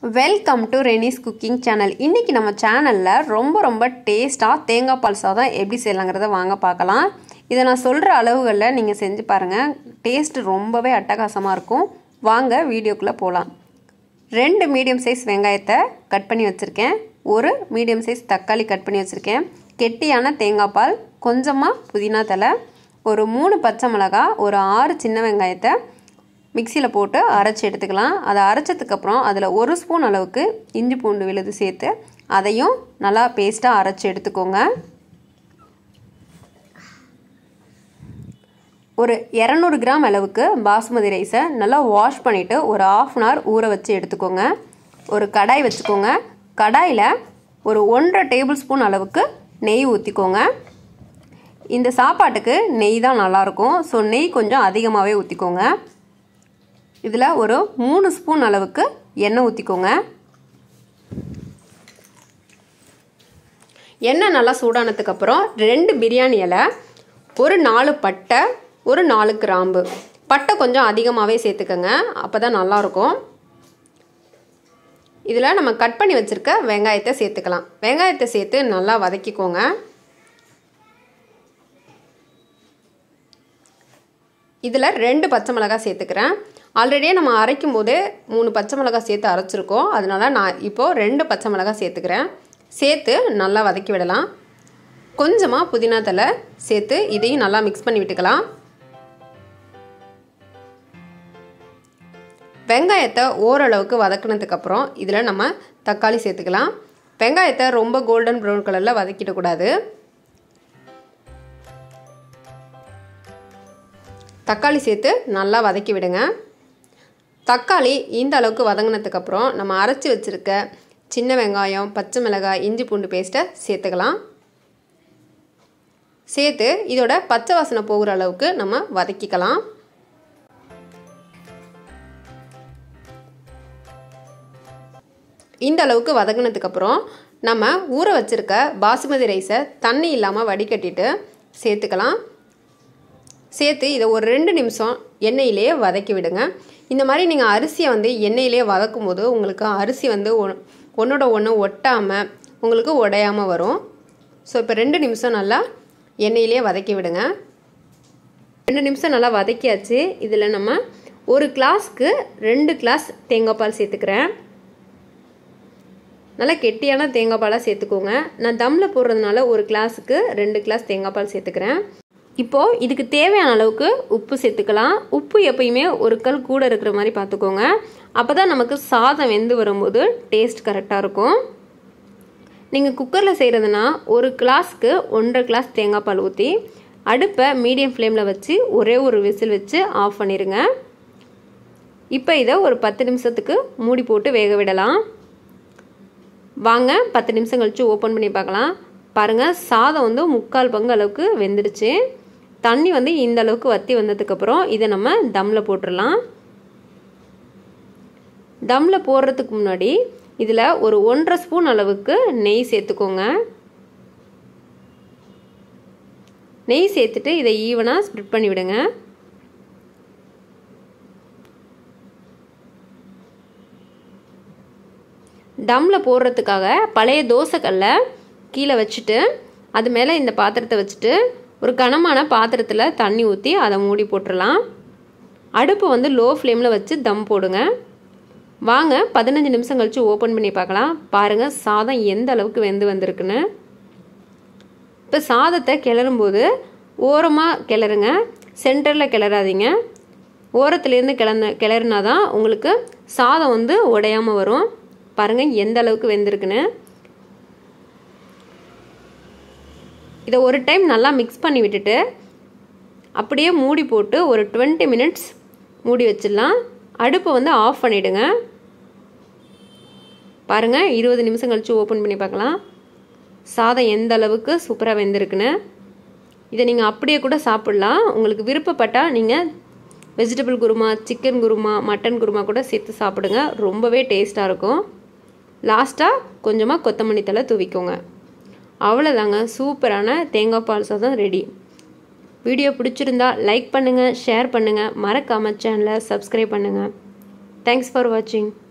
welcome to Renis cooking channel இன்றைக்கி நம்ம சேனலில் ரொம்ப ரொம்ப டேஸ்ட்டாக தேங்காய் பால் சாதம் எப்படி செய்யலாங்கிறத வாங்க பார்க்கலாம் இதை நான் சொல்கிற அளவுகளில் நீங்கள் செஞ்சு பாருங்கள் டேஸ்ட் ரொம்பவே அட்டகாசமாக இருக்கும் வாங்க வீடியோக்குள்ளே போகலாம் ரெண்டு மீடியம் சைஸ் வெங்காயத்தை கட் பண்ணி வச்சுருக்கேன் ஒரு மீடியம் சைஸ் தக்காளி கட் பண்ணி வச்சுருக்கேன் கெட்டியான தேங்காய் பால் கொஞ்சமாக புதினா தலை ஒரு மூணு பச்சை மிளகா ஒரு ஆறு சின்ன வெங்காயத்தை மிக்சியில் போட்டு அரைச்சி எடுத்துக்கலாம் அதை அரைச்சதுக்கப்புறம் அதில் ஒரு ஸ்பூன் அளவுக்கு இஞ்சி பூண்டு விழுது சேர்த்து அதையும் நல்லா பேஸ்ட்டாக அரைச்சி எடுத்துக்கோங்க ஒரு இரநூறு கிராம் அளவுக்கு பாஸ்மதி ரைஸை நல்லா வாஷ் பண்ணிவிட்டு ஒரு ஆஃப் அன் ஹவர் ஊற வச்சு எடுத்துக்கோங்க ஒரு கடாய் வச்சுக்கோங்க கடாயில் ஒரு ஒன்றரை டேபிள் ஸ்பூன் அளவுக்கு நெய் ஊற்றிக்கோங்க இந்த சாப்பாட்டுக்கு நெய் தான் நல்லாயிருக்கும் ஸோ நெய் கொஞ்சம் அதிகமாகவே ஊற்றிக்கோங்க இதில் ஒரு மூணு ஸ்பூன் அளவுக்கு எண்ணெய் ஊற்றிக்கோங்க எண்ணெய் நல்லா சூடானதுக்கப்புறம் ரெண்டு பிரியாணி இலை ஒரு நாலு பட்டை ஒரு நாலு கிராம்பு பட்டை கொஞ்சம் அதிகமாகவே சேர்த்துக்கோங்க அப்போ தான் நல்லாயிருக்கும் இதில் நம்ம கட் பண்ணி வச்சுருக்க வெங்காயத்தை சேர்த்துக்கலாம் வெங்காயத்தை சேர்த்து நல்லா வதக்கிக்கோங்க இதில் ரெண்டு பச்சை மிளகாய் சேர்த்துக்கிறேன் ஆல்ரெடியே நம்ம அரைக்கும் போது மூணு பச்சை மிளகாய் சேர்த்து அரைச்சிருக்கோம் அதனால நான் இப்போது ரெண்டு பச்சை மிளகாய் சேர்த்துக்கிறேன் சேர்த்து நல்லா வதக்கி விடலாம் கொஞ்சமாக புதினா தலை சேர்த்து இதையும் நல்லா மிக்ஸ் பண்ணி விட்டுக்கலாம் வெங்காயத்தை ஓரளவுக்கு வதக்கினதுக்கப்புறம் இதில் நம்ம தக்காளி சேர்த்துக்கலாம் வெங்காயத்தை ரொம்ப கோல்டன் ப்ரௌன் கலரில் வதக்கிடக்கூடாது தக்காளி சேர்த்து நல்லா வதக்கி விடுங்க தக்காளி இந்த அளவுக்கு வதங்கினதுக்கப்புறம் நம்ம அரைச்சி வச்சுருக்க சின்ன வெங்காயம் பச்சை மிளகாய் இஞ்சி பூண்டு பேஸ்ட்டை சேர்த்துக்கலாம் சேர்த்து இதோட பச்சை வாசனை போகிற அளவுக்கு நம்ம வதக்கிக்கலாம் இந்த அளவுக்கு வதங்கினதுக்கப்புறம் நம்ம ஊற வச்சுருக்க பாசுமதி ரைஸை தண்ணி இல்லாமல் வடிகட்டிட்டு சேர்த்துக்கலாம் சேர்த்து இதை ஒரு ரெண்டு நிமிஷம் எண்ணெயிலே வதக்கி விடுங்க இந்த மாதிரி நீங்கள் அரிசியை வந்து எண்ணெயிலே வதக்கும் போது உங்களுக்கு அரிசி வந்து ஒன்றோட ஒன்று ஒட்டாமல் உங்களுக்கு உடையாமல் வரும் ஸோ இப்போ ரெண்டு நிமிஷம் நல்லா எண்ணெயிலே வதக்கி விடுங்க ரெண்டு நிமிஷம் நல்லா வதக்கியாச்சு இதில் நம்ம ஒரு கிளாஸ்க்கு ரெண்டு கிளாஸ் தேங்காய் பால் சேர்த்துக்கிறேன் நல்லா கெட்டியான தேங்காய் பாலாக சேர்த்துக்கோங்க நான் தம்மில் போடுறதுனால ஒரு கிளாஸுக்கு ரெண்டு கிளாஸ் தேங்காய் பால் சேர்த்துக்கிறேன் இப்போது இதுக்கு தேவையான அளவுக்கு உப்பு சேர்த்துக்கலாம் உப்பு எப்பயுமே ஒரு கல் கூட இருக்கிற மாதிரி பார்த்துக்கோங்க அப்போ தான் நமக்கு சாதம் வெந்து வரும்போது டேஸ்ட் கரெக்டாக இருக்கும் நீங்கள் குக்கரில் செய்கிறதுனா ஒரு கிளாஸ்க்கு ஒன்றரை கிளாஸ் தேங்காய் பால் ஊற்றி அடுப்பை மீடியம் ஃப்ளேமில் வச்சு ஒரே ஒரு விசில் வச்சு ஆஃப் பண்ணிடுங்க இப்போ இதை ஒரு பத்து நிமிஷத்துக்கு மூடி போட்டு வேக விடலாம் வாங்க பத்து நிமிஷம் கழித்து ஓப்பன் பண்ணி பார்க்கலாம் பாருங்கள் சாதம் வந்து முக்கால் பங்கு அளவுக்கு வெந்துடுச்சு தண்ணி வந்து இந்த அளவுக்கு வற்றி வந்ததுக்கப்புறம் இதை நம்ம தம்மில் போட்டுடலாம் தம்மில் போடுறதுக்கு முன்னாடி இதில் ஒரு ஒன்றரை ஸ்பூன் அளவுக்கு நெய் சேர்த்துக்கோங்க நெய் சேர்த்துட்டு இதை ஈவனாக ஸ்ப்ரிட் பண்ணி விடுங்க தம்மில் போடுறதுக்காக பழைய தோசைக்கல்லை கீழே வச்சுட்டு அது மேலே இந்த பாத்திரத்தை வச்சுட்டு ஒரு கனமான பாத்திரத்தில் தண்ணி ஊற்றி அதை மூடி போட்டுடலாம் அடுப்பு வந்து லோ ஃப்ளேமில் வச்சு தம் போடுங்க வாங்க பதினஞ்சு நிமிஷம் கழித்து ஓப்பன் பண்ணி பார்க்கலாம் பாருங்கள் சாதம் எந்த அளவுக்கு வெந்து வந்திருக்குன்னு இப்போ சாதத்தை கிளறும்போது ஓரமாக கிளறுங்க சென்டரில் கிளறாதீங்க ஓரத்துலேருந்து கிளந்த கிளறுனா தான் உங்களுக்கு சாதம் வந்து உடையாமல் வரும் பாருங்கள் எந்த அளவுக்கு வெந்திருக்குன்னு இதை ஒரு டைம் நல்லா மிக்ஸ் பண்ணி விட்டுட்டு அப்படியே மூடி போட்டு ஒரு டுவெண்ட்டி மினிட்ஸ் மூடி வச்சிடலாம் அடுப்பை வந்து ஆஃப் பண்ணிவிடுங்க பாருங்கள் இருபது நிமிஷம் கழித்து ஓப்பன் பண்ணி பார்க்கலாம் சாதம் எந்த அளவுக்கு சூப்பராக வெந்திருக்குன்னு இதை நீங்கள் அப்படியே கூட சாப்பிட்லாம் உங்களுக்கு விருப்பப்பட்டால் நீங்கள் vegetable kurma chicken kurma mutton kurma கூட சேர்த்து சாப்பிடுங்க ரொம்பவே டேஸ்ட்டாக இருக்கும் லாஸ்ட்டாக கொஞ்சமாக கொத்தமல்லி தலை தூவிக்கோங்க அவ்வளோதாங்க சூப்பரான தேங்காய் பால் சாதம் ரெடி வீடியோ பிடிச்சிருந்தா லைக் பண்ணுங்கள் ஷேர் பண்ணுங்கள் மறக்காமல் சேனலை சப்ஸ்கிரைப் பண்ணுங்கள் தேங்க்ஸ் ஃபார் வாட்சிங்